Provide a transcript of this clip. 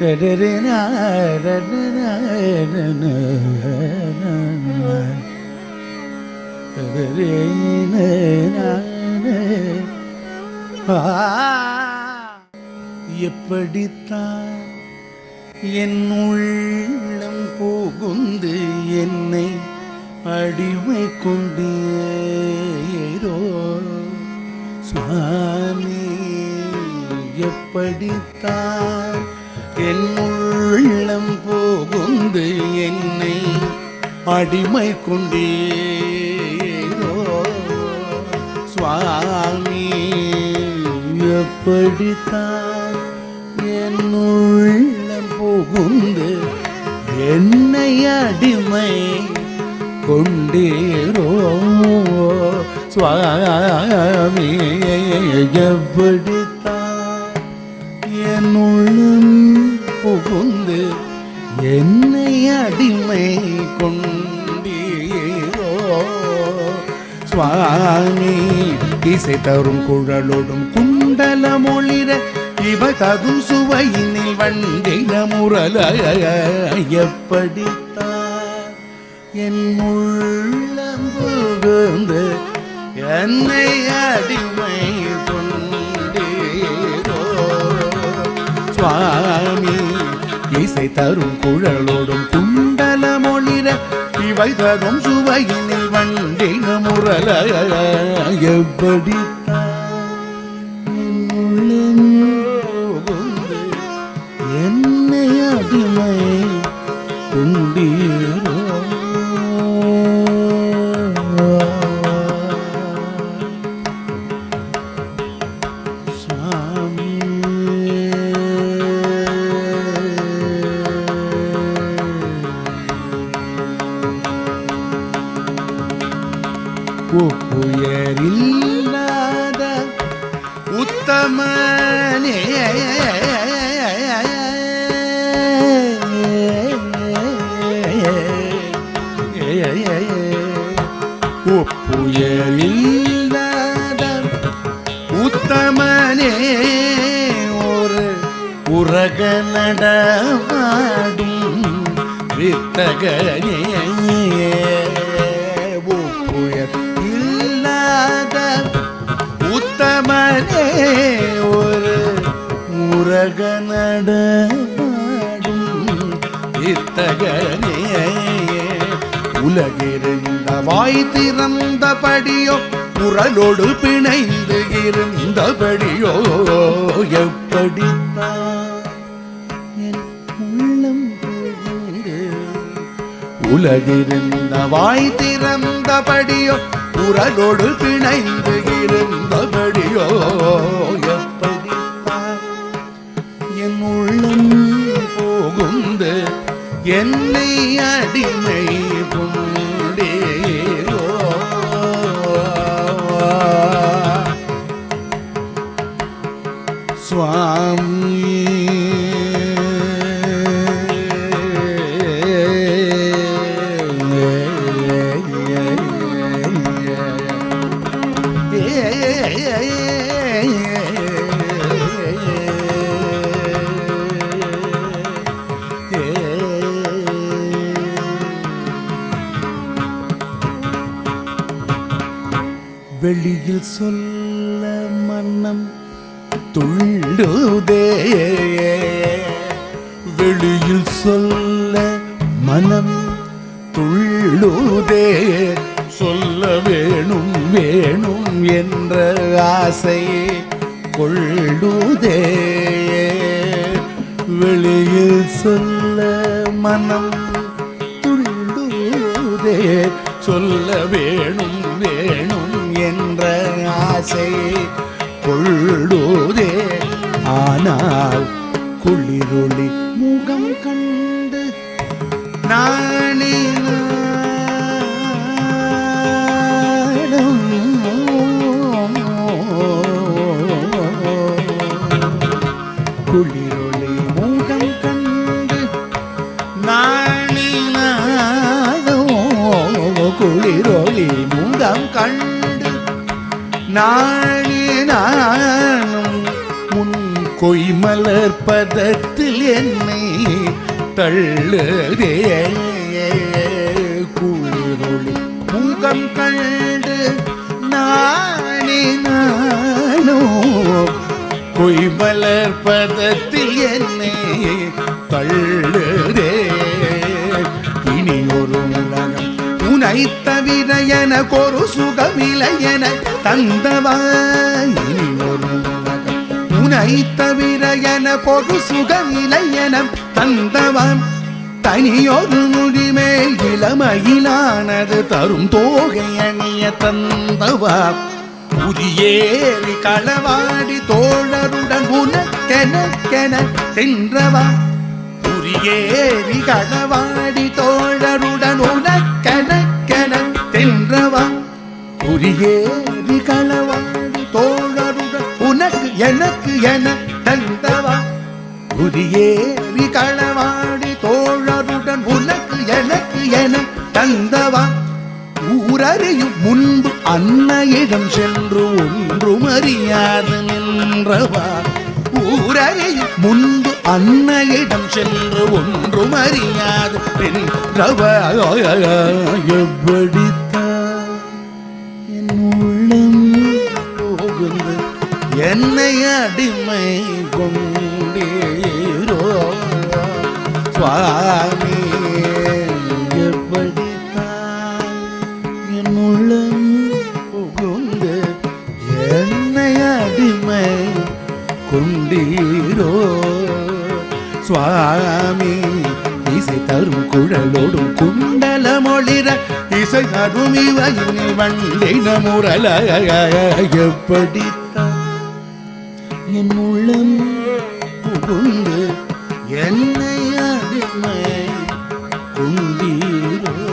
எப்படித்தான் என் உள்ளம் புகுந்து என்னை அடிமை கொண்டீரோ சுவாமி எப்படித்தான் என் உள்ளம் புகுந்து என்னை அடிமை கொண்டீரோ சுவாமி எப்படித்தான் என் உள்ளம் புகுந்து என்னை அடிமை கொண்டீரோ சுவாமி எப்படித்தான் என் உள்ளம் புகுந்து என்னை அடிமை கொண்டீரோ சுவாமி இசை தரும் குழலோடும் குண்டல மொழிர இவ தகும் சுவையினில் வண்டின முரல எப்படித்தான் என் உள்ளம் புகுந்து என்னை அடிமை கொண்டீரோ சுவாமி இசை தரும் குழலோடும் குண்டல மொழிர இவை தரும் சுவையினில் வண்டின முரல எப்படித்தான் என் உள்ளம் புகுந்து என்னை அடிமை கொண்டீரோ சாமி உப்புயரில்லாத உத்தமனே உப்புயரில்லாத உத்தமனே ஒரு உரக நடமாடும் வித்தகனே உப்புயர் இல்லாத உத்தமனே ஒரு உரக நடமாடும் வித்தகனே உலகிருந்த வாய் திறந்தபடியோ குரலோடு பிணைந்து இருந்தபடியோ எப்படித்தான் என் உள்ளம் புகுந்து உலகிருந்த வாய் திறந்தபடியோ குரலோடு பிணைந்து இருந்தபடியோ எப்படித்தான் என் உள்ளம் போகுந்து என்னை அடிமை கொண்டேரோ சுவாமி வெளியில் சொல்ல மன்னம் துள்ளுதே வெளியில் சொல்ல மனம் துள்ளுதே சொல்ல வேணும் வேணும் என்ற ஆசை கொள்ளுதே வெளியில் சொல்ல மனம் துள்ளுதே சொல்ல வேணும் வேணும் என்ற ஆசை கொள்ளுதே ஆனால் குளிரொளி முகம் கண்டு நாணி குளிரொளி முகம் கண்டு நாணினாதோ குளிரொளி முகம் கண்டு நாணினானும் முன் கொய்மலர் பதத்தில் என்னை தள்ளுதே குளிரொளி முகம் கண்டு நானே நானோ கொய்மலர் பதத்தில் என்னை தள்ளுதே இனி ஒரு உலகம் உனை தவிர எனக்கொரு சுகமில்லை என தந்தவா இனி ஒரு உலகம் உனை தவிர எனக்கொரு சுகமில்லை என தந்தவா தனியொரு முடிமேல் இளமையிலானது தரும் தோகை அணிய தந்தவா உரியேறி களவாடி தோழருடன் உனக்கெனக்கென சென்றவா உரியேறி களவாடி தோழருடன் உனக்கெனக்கென சென்றவா உரியேறி களவாடி தோழருடன் உனக்கு எனக்கு என தந்தவா உரியேறி களவாடி தோழருடன் உனக்கு எனக்கு என தந்தவா ஊரறியும் முன்பு அன்னையிடம் சென்று ஒன்றும் அறியாது நின்றவா ஊரறியும் முன்பு அன்னையிடம் சென்று ஒன்றும் அறியாது நின்றவா எப்படித்தான் என் உள்ளம் போகுது என்னை அடிமை கொண்டீரோ சுவாமி எப்படித்தான் என் உள்ளம் புகுந்து என்னை அடிமை கொண்டீரோ சுவாமி இசை தரும் குழலோடும் குண்டல மொழிர இசை தரும் இவையில் வண்டின முரல எப்படித்தான் என் உள்ளம் புகுந்து என்னை அடிமை கொண்டீரோ